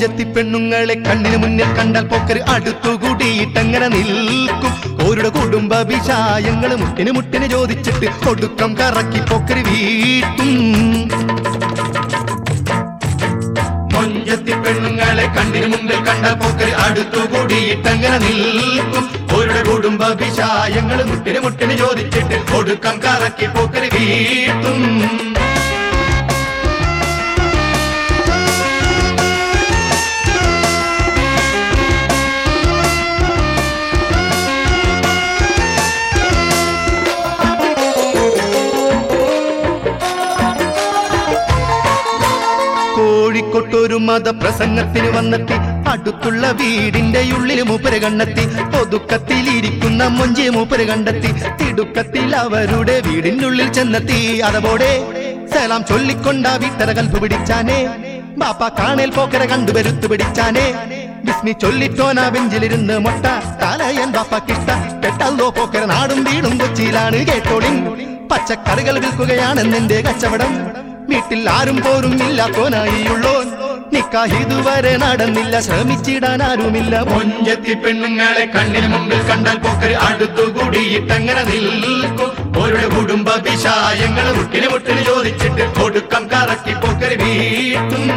മൊഞ്ചത്തി പെണ്ണുങ്ങളെ കണ്ണിന് മുന്നിൽ കണ്ടാൽ പോക്കര് അടുത്തുകൂടിയിട്ടങ്ങനെ നിൽക്കും ഓരുടെ കുടുംബ വിഷായങ്ങൾ മുട്ടിന് മുട്ടിന് ചോദിച്ചിട്ട് ഒടുക്കം കറക്കി പോക്കര് വീട്ടും മൊഞ്ചത്തി പെണ്ണുങ്ങളെ കണ്ണിന് മുമ്പിൽ കണ്ട പോക്കര് അടുത്തുകൂടിയിട്ടങ്ങനെ നിൽക്കും ഓരുടെ കുടുംബ വിഷായങ്ങൾ മുട്ടിന് മുട്ടിന് ചോദിച്ചിട്ട് ഒടുക്കം കറക്കി പോക്കര് വീട്ടും കോഴിക്കോട്ടൊരു മതപ്രസംഗത്തിന് വന്നെത്തി അടുത്തുള്ള വീടിന്റെ ഉള്ളിൽ മൂപ്പര് കണ്ടെത്തി ഒതുക്കത്തിലിരിക്കുന്ന മൊഞ്ചി മൂപ്പര് കണ്ടെത്തി തിടുക്കത്തിൽ അവരുടെ വീടിന്റെ ഉള്ളിൽ ചെന്നെത്തി അതപോടെ സലാം ചൊല്ലിക്കൊണ്ട വീട്ടര കൽപ്പ് പിടിച്ചാനേ ബാപ്പ കാണേൽ പോക്കര കണ്ടു വരുത്തു പിടിച്ചാനേ ബിസ്മി ചൊല്ലിട്ടോന ബെഞ്ചിലിരുന്ന് മൊട്ട തലയൻ ബാപ്പക്കിഷ്ട പെട്ടല്ലോ പോക്കര നാടും വീടും കൊച്ചിയിലാണ് കേട്ടോളിൻ പച്ചക്കറികൾ വിൽക്കുകയാണെന്നെന്റെ കച്ചവടം വീട്ടിൽ ആരും പോരും ഇല്ലാത്തോനായിയുള്ളോൻ നിക്കാഹ് ഇതുവരെ നടന്നില്ല ശ്രമിച്ചിടാൻ ആരുമില്ല മൊഞ്ചത്തി പെണ്ണുങ്ങളെ കണ്ണിന് മുമ്പിൽ കണ്ടാൽ പോക്കര് അടുത്തുകൂടിയിട്ടങ്ങനെ നിൽക്കും ഓരുടെ കുടുംബ വിഷായങ്ങൾ മുട്ടിന് മുട്ടിന് ചോദിച്ചിട്ട് ഒടുക്കം കറക്കി പോക്കര് വീട്ടും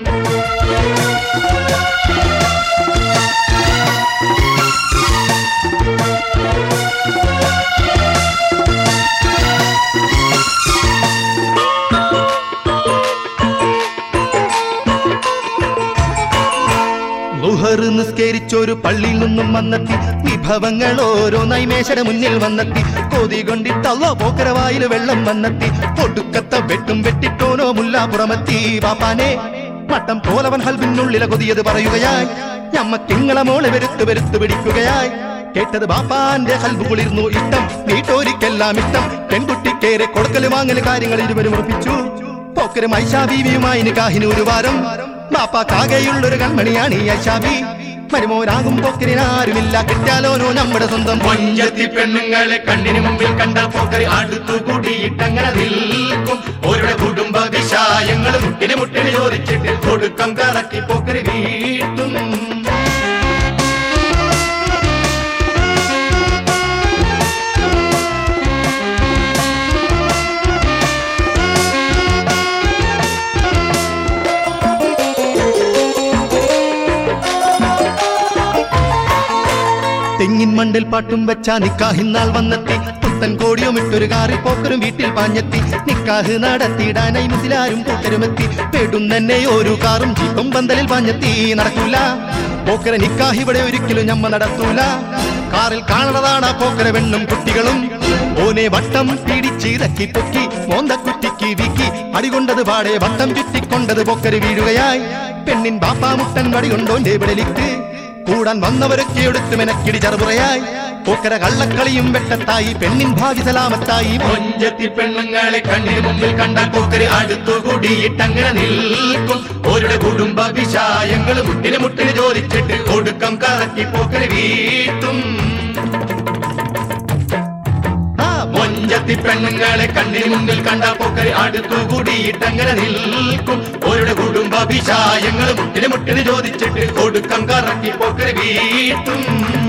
ലുഹറ് നിസ്കരിച്ചൊരു പള്ളിയിൽ നിന്നും വന്നെത്തി വിഭവങ്ങൾ ഓരോ നൈമേശയുടെ മുന്നിൽ വന്നെത്തി കൊതി കൊണ്ടിട്ടല്ലോ പോക്കരവായിൽ വെള്ളം വന്നെത്തി ഒടുക്കത്ത വെട്ടും വെട്ടിട്ടോനോ മുല്ലാപുറമെത്തി പാപ്പാനെ മട്ടം പോലവൻ ഹൽബിനുള്ളിലെ കൊതിയത് പറയുകയായി ഞമ്മക്കിങ്ങളെ മോളെ വെരുത്ത് വെരുത്ത് പിടിക്കുകയായി കേട്ടത് ബാപ്പാന്റെ ഹൽബ് കുളിർന്നു ഇഷ്ടം വീട്ടോരിക്കെല്ലാം ഇഷ്ടം പെൺകുട്ടിക്കേറെ കൊടുക്കല് വാങ്ങല് കാര്യങ്ങൾ ഇരുവരും ഉറപ്പിച്ചു പോക്കരും ഐഷാബീവിയുമായി നിക്കാഹിന് ഒരു വാരം ബാപ്പാക്കാകെയുള്ളൊരു കൺമണിയാണ് ഈ ഐഷാബി മരുമോനാകും പോക്കരിന് ആരുമില്ല കിട്ടിയാലോനോ നമ്മുടെ സ്വന്തം മൊഞ്ചത്തി പെണ്ണുങ്ങളെ കണ്ണിന് മുമ്പിൽ കണ്ട പോക്കരി അടുത്തുകൂടിയിട്ടങ്ങനെ നിൽക്കും ഓരുടെ കുടുംബ വിഷായങ്ങൾ മുട്ടിന് മുട്ടിന് ചോദിച്ചിട്ട് കൊടുക്കം കറക്കി പോക്കരി വീട്ടും തെങ്ങിൻ മണ്ടിൽ പാട്ടും വെച്ചാ നിക്കാഹിന്നാൾ വന്നെത്തി പുത്തൻ കോടിയും ഇട്ടൊരു കാറിൽ പോക്കരും വീട്ടിൽ പാഞ്ഞെത്തി നിക്കാഹ് നടത്തിയിടാനായി മുസിലാരും പോക്കരുമെത്തി പേടും തന്നെ ഒരു കാറും ജീപ്പും പന്തലിൽ പാഞ്ഞെത്തി നടക്കൂല പോക്കര നിക്കാഹ് ഇവിടെ ഒരിക്കലും ഞമ്മ നടത്തൂല കാറിൽ കാണണതാണ് ആ പോക്കര വെണ്ണും കുട്ടികളും ഓനെ വട്ടം പിടിച്ചിറക്കി പൊക്കി മോന്തക്കുറ്റിക്ക് വീക്കി അടികൊണ്ടത് പാടെ വട്ടം ചുറ്റിക്കൊണ്ടത് പൊക്കര് വീഴുകയായി പെണ്ണിൻ ബാപ്പാ മുട്ടൻ വടികൊണ്ടോന്റെ വിടലിക്ക് കൂടാൻ വന്നവരൊക്കെ എടുത്ത് മെനക്കിടി ചെറുപുറയായി പോക്കര കള്ളക്കളിയും വെട്ടത്തായി പെണ്ണിൻ ഭാഗ്യ സലാമത്തായി മൊഞ്ചത്തി പെണ്ണുങ്ങളെ കണ്ണിന് മുമ്പിൽ കണ്ടാൽ പോക്കര് അടുത്തുകൂടിയിട്ടങ്ങനെ നിൽക്കും ഓരുടെ കുടുംബ വിഷായങ്ങൾ മുട്ടിന് മുട്ടിന് ചോദിച്ചിട്ട് ഒടുക്കം കറക്കി പോക്കര് വീട്ടും ആ മൊഞ്ചത്തി പെണ്ണുങ്ങളെ കണ്ണിന് മുമ്പിൽ കണ്ട പോക്കര് അടുത്തുകൂടിയിട്ടങ്ങനെ നിൽക്കും ഓരുടെ കുടുംബ വിഷായങ്ങൾ മുട്ടിന് മുട്ടിന് ചോദിച്ചിട്ട് ഒടുക്കം കറക്കി പോക്കര് വീട്ടും